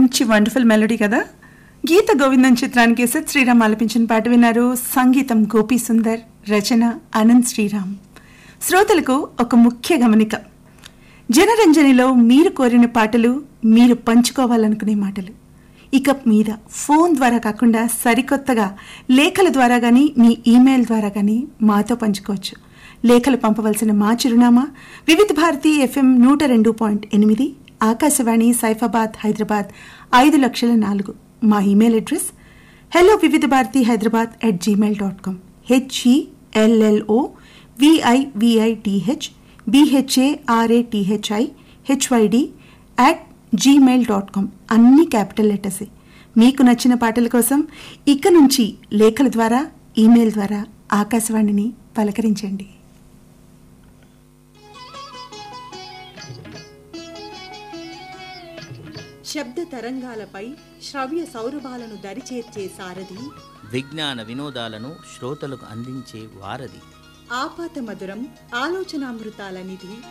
మంచి wonderful melody కదా గీత గోవిందం చిత్రానికి ఎస్ శ్రీరామ్ ఆలపించిన పాట విన్నారు సంగీతం గోపీ సుందర్ రచన అనంత్ శ్రీరామ్ శ్రోతలకు ఒక ముఖ్య గమనిక జనరంజనిలో మీరు కోరిన పాటలు మీరు పంచుకోవాలనుకునే మాటలు ఇక మీద ఫోన్ ద్వారా కాకుండా సరికొత్తగా లేఖల ద్వారా కానీ మీ ఈమెయిల్ ద్వారా కానీ మాతో పంచుకోవచ్చు లేఖలు పంపవలసిన మా చిరునామా వివిధ భారతి ఎఫ్ఎం నూట రెండు పాయింట్ ఎనిమిది ఆకాశవాణి సైఫాబాద్ హైదరాబాద్ ఐదు లక్షల నాలుగు మా ఇమెయిల్ అడ్రస్ హలో వివిధ Bharati Hyderabad at Gmail dot com HELLO విఐవిఐటిహెచ్ బిహెచ్ఏఆర్ఏటిహెచ్ఐ HYD at Gmail dot com అన్ని క్యాపిటల్ లెటర్సే మీకు నచ్చిన పాటల కోసం ఇక నుంచి లేఖల ద్వారా ఈమెయిల్ ద్వారా ఆకాశవాణిని పలకరించండి శబ్ద తరంగాలపై శ్రవ్య సౌరభాలను దరిచేర్చే సారథి విజ్ఞాన వినోదాలను శ్రోతలకు అందించే వారధి ఆపాత మధురం ఆలోచనామృతాల నిధి